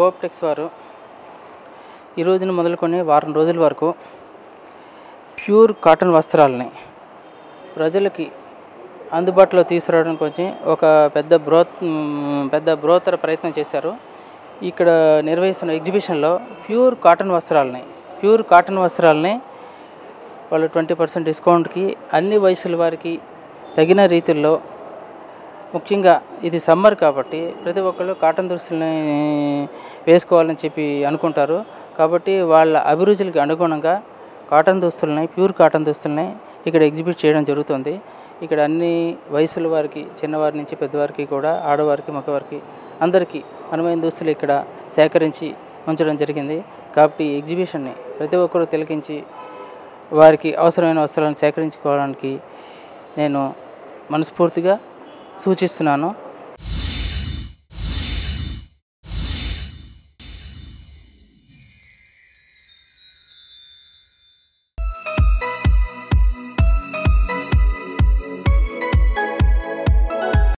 కోఆప్టెక్స్ వారు ఈ రోజున మొదలుకొని వారం రోజుల వరకు ప్యూర్ కాటన్ వస్త్రాలని ప్రజలకి అందుబాటులో తీసుకురావడానికి వచ్చి ఒక పెద్ద బ్రో పెద్ద బృహత్తర ప్రయత్నం చేశారు ఇక్కడ నిర్వహిస్తున్న ఎగ్జిబిషన్లో ప్యూర్ కాటన్ వస్త్రాలని ప్యూర్ కాటన్ వస్త్రాలని వాళ్ళు ట్వంటీ పర్సెంట్ డిస్కౌంట్కి అన్ని వయసుల వారికి తగిన రీతిలో ముఖ్యంగా ఇది సమ్మర్ కాబట్టి ప్రతి ఒక్కళ్ళు కాటన్ దుస్తుల్ని వేసుకోవాలని చెప్పి అనుకుంటారు కాబట్టి వాళ్ళ అభిరుచులకు అనుగుణంగా కాటన్ దుస్తుల్ని ప్యూర్ కాటన్ దుస్తుల్ని ఇక్కడ ఎగ్జిబిట్ చేయడం జరుగుతుంది ఇక్కడ అన్ని వయసుల వారికి చిన్నవారి నుంచి పెద్దవారికి కూడా ఆడవారికి మగవారికి అందరికీ అనువైన దుస్తులు ఇక్కడ సేకరించి ఉంచడం జరిగింది కాబట్టి ఈ ఎగ్జిబిషన్ని ప్రతి ఒక్కరూ తిలకించి వారికి అవసరమైన వస్త్రాలను సేకరించుకోవడానికి నేను మనస్ఫూర్తిగా సూచిస్తున్నాను